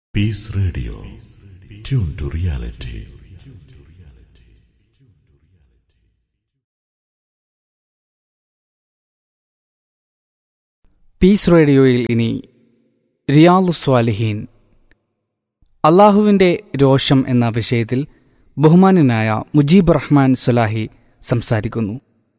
Peace Radio. Tune to reality. Peace റേഡിയോയിൽ ഇനി റിയാലു സ്വാലിഹീൻ അള്ളാഹുവിൻ്റെ രോഷം എന്ന വിഷയത്തിൽ ബഹുമാന്യനായ മുജീബ് റഹ്മാൻ സുലാഹി സംസാരിക്കുന്നു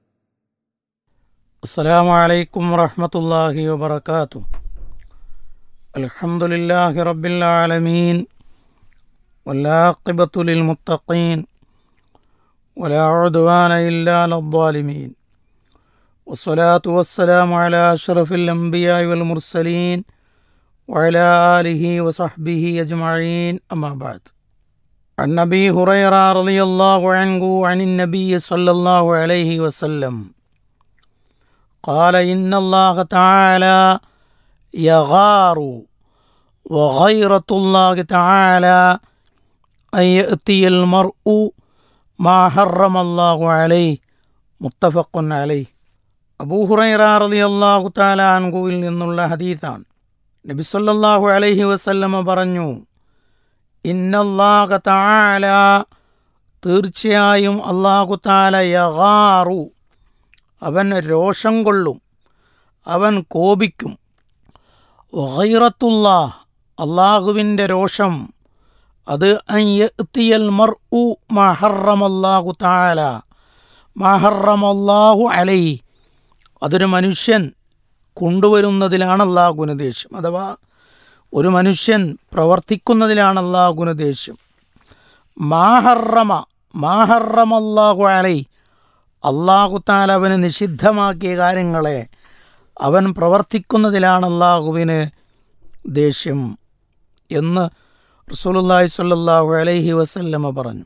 السلام عليكم ورحمة الله وبركاته الحمد لله رب العالمين والعاقبة للمتقين ولا عدوان إلا على الظالمين والصلاة والسلام على أشرف الأنبياء والمرسلين وعلى آله وصحبه أجمعين أما بعد عن أبي هريرة رضي الله عنه عن النبي صلى الله عليه وسلم قال إن الله تعالى يغار وغيرة الله تعالى أن يأتي المرء ما حرم الله عليه മുത്തഫഖ് അലൈ അബൂഹുറൈറ റളിയല്ലാഹു തആല അൻഹുവിൽ നിന്നുള്ള ഹദീസാണ് നബി സല്ലല്ലാഹു അലൈഹി വസല്ലമ പറഞ്ഞു ഇന്നല്ലാഹ തആല തീർച്ചയായും അല്ലാഹു തആല യഗാറു അവൻ രോഷം കൊള്ളും അവൻ കോപിക്കും വൈറത്തുള്ള അള്ളാഹുവിൻ്റെ രോഷം അത് അയ്യത്തിയൽ മർ ഉ മഹറമല്ലാഹു താല മഹറമല്ലാഹു അലൈ അതൊരു മനുഷ്യൻ കൊണ്ടുവരുന്നതിലാണ് അള്ളാഹുവിന് ദേഷ്യം അഥവാ ഒരു മനുഷ്യൻ പ്രവർത്തിക്കുന്നതിലാണ് അള്ളാഹുവിന് ദേഷ്യം മാഹറമ മാഹറമല്ലാഹു അലൈ അള്ളാഹുത്താൽ അവന് നിഷിദ്ധമാക്കിയ കാര്യങ്ങളെ അവൻ പ്രവർത്തിക്കുന്നതിലാണ് അള്ളാഹുവിന് ദേഷ്യം എന്ന് റസൂലുല്ലാഹി സ്വല്ലല്ലാഹു അലൈഹി വസല്ലമ പറഞ്ഞു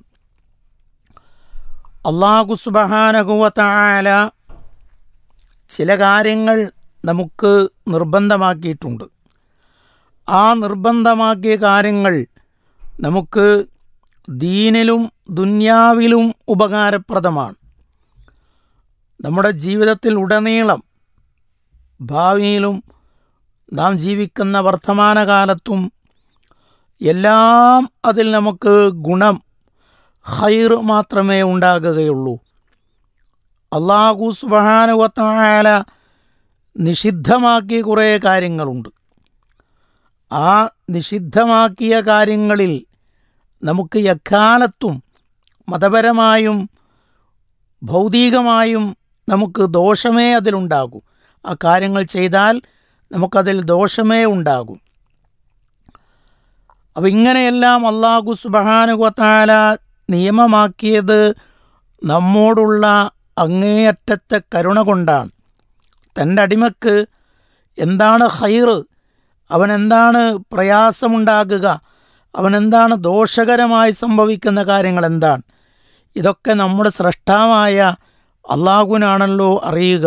അള്ളാഹു സുബഹാനകുവല ചില കാര്യങ്ങൾ നമുക്ക് നിർബന്ധമാക്കിയിട്ടുണ്ട് ആ നിർബന്ധമാക്കിയ കാര്യങ്ങൾ നമുക്ക് ദീനിലും ദുന്യാവിലും ഉപകാരപ്രദമാണ് നമ്മുടെ ജീവിതത്തിൽ ഉടനീളം ഭാവിയിലും നാം ജീവിക്കുന്ന വർത്തമാനകാലത്തും എല്ലാം അതിൽ നമുക്ക് ഗുണം ഹൈർ മാത്രമേ ഉണ്ടാകുകയുള്ളൂ അള്ളാഹു സുബാനുവത്തായാല നിഷിദ്ധമാക്കിയ കുറേ കാര്യങ്ങളുണ്ട് ആ നിഷിദ്ധമാക്കിയ കാര്യങ്ങളിൽ നമുക്ക് എക്കാലത്തും മതപരമായും ഭൗതികമായും നമുക്ക് ദോഷമേ അതിലുണ്ടാകൂ ആ കാര്യങ്ങൾ ചെയ്താൽ നമുക്കതിൽ ദോഷമേ ഉണ്ടാകും അപ്പം ഇങ്ങനെയെല്ലാം അള്ളാഹു സുബഹാനുഗത്താല നിയമമാക്കിയത് നമ്മോടുള്ള അങ്ങേയറ്റത്തെ കരുണ കൊണ്ടാണ് തൻ്റെ അടിമക്ക് എന്താണ് ഹൈറ് അവനെന്താണ് പ്രയാസമുണ്ടാകുക അവനെന്താണ് ദോഷകരമായി സംഭവിക്കുന്ന കാര്യങ്ങൾ എന്താണ് ഇതൊക്കെ നമ്മുടെ സ്രഷ്ടാവായ അള്ളാഹുവിനാണല്ലോ അറിയുക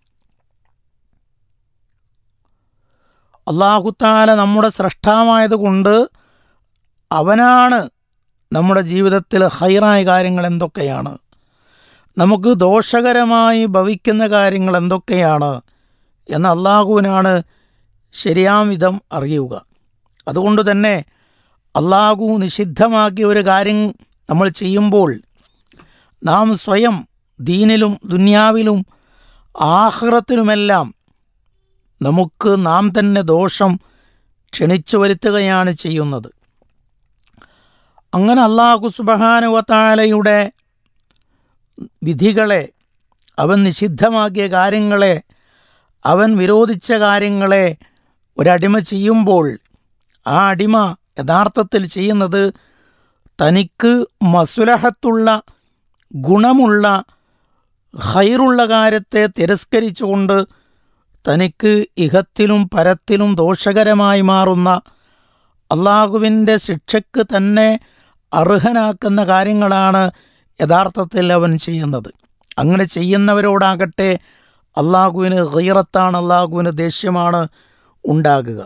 അള്ളാഹുത്താല നമ്മുടെ സ്രഷ്ടാവായതുകൊണ്ട് അവനാണ് നമ്മുടെ ജീവിതത്തിൽ ഹൈറായ കാര്യങ്ങൾ എന്തൊക്കെയാണ് നമുക്ക് ദോഷകരമായി ഭവിക്കുന്ന കാര്യങ്ങൾ എന്തൊക്കെയാണ് എന്ന് അള്ളാഹുവിനാണ് ശരിയാം വിധം അറിയുക അതുകൊണ്ട് തന്നെ അള്ളാഹു നിഷിദ്ധമാക്കിയ ഒരു കാര്യം നമ്മൾ ചെയ്യുമ്പോൾ നാം സ്വയം ദീനിലും ദുന്യാവിലും ആഹ്റത്തിലുമെല്ലാം നമുക്ക് നാം തന്നെ ദോഷം ക്ഷണിച്ചു വരുത്തുകയാണ് ചെയ്യുന്നത് അങ്ങനെ അള്ളാഹു സുബഹാനുവത്താലയുടെ വിധികളെ അവൻ നിഷിദ്ധമാക്കിയ കാര്യങ്ങളെ അവൻ വിരോധിച്ച കാര്യങ്ങളെ ഒരടിമ ചെയ്യുമ്പോൾ ആ അടിമ യഥാർത്ഥത്തിൽ ചെയ്യുന്നത് തനിക്ക് മസുലഹത്തുള്ള ഗുണമുള്ള ഹൈറുള്ള കാര്യത്തെ തിരസ്കരിച്ചുകൊണ്ട് തനിക്ക് ഇഹത്തിലും പരത്തിലും ദോഷകരമായി മാറുന്ന അള്ളാഹുവിൻ്റെ ശിക്ഷയ്ക്ക് തന്നെ അർഹനാക്കുന്ന കാര്യങ്ങളാണ് യഥാർത്ഥത്തിൽ അവൻ ചെയ്യുന്നത് അങ്ങനെ ചെയ്യുന്നവരോടാകട്ടെ അള്ളാഹുവിന് ഹൈറത്താണ് അള്ളാഹുവിന് ദേഷ്യമാണ് ഉണ്ടാകുക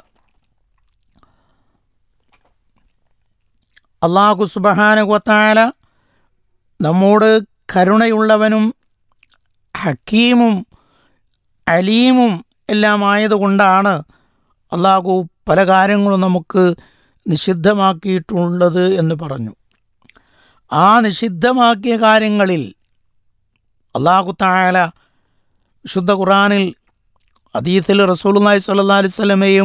അള്ളാഹു സുബഹാനുഗത്തായ നമ്മോട് കരുണയുള്ളവനും ഹക്കീമും അലീമും എല്ലാം ആയതുകൊണ്ടാണ് അള്ളാഹു പല കാര്യങ്ങളും നമുക്ക് നിഷിദ്ധമാക്കിയിട്ടുള്ളത് എന്ന് പറഞ്ഞു ആ നിഷിദ്ധമാക്കിയ കാര്യങ്ങളിൽ അള്ളാഹു തായാല വിശുദ്ധ ഖുറാനിൽ അദീത്തിൽ റസൂലുള്ളാഹി സ്വല്ലല്ലാഹി അലൈഹി വസല്ലമയും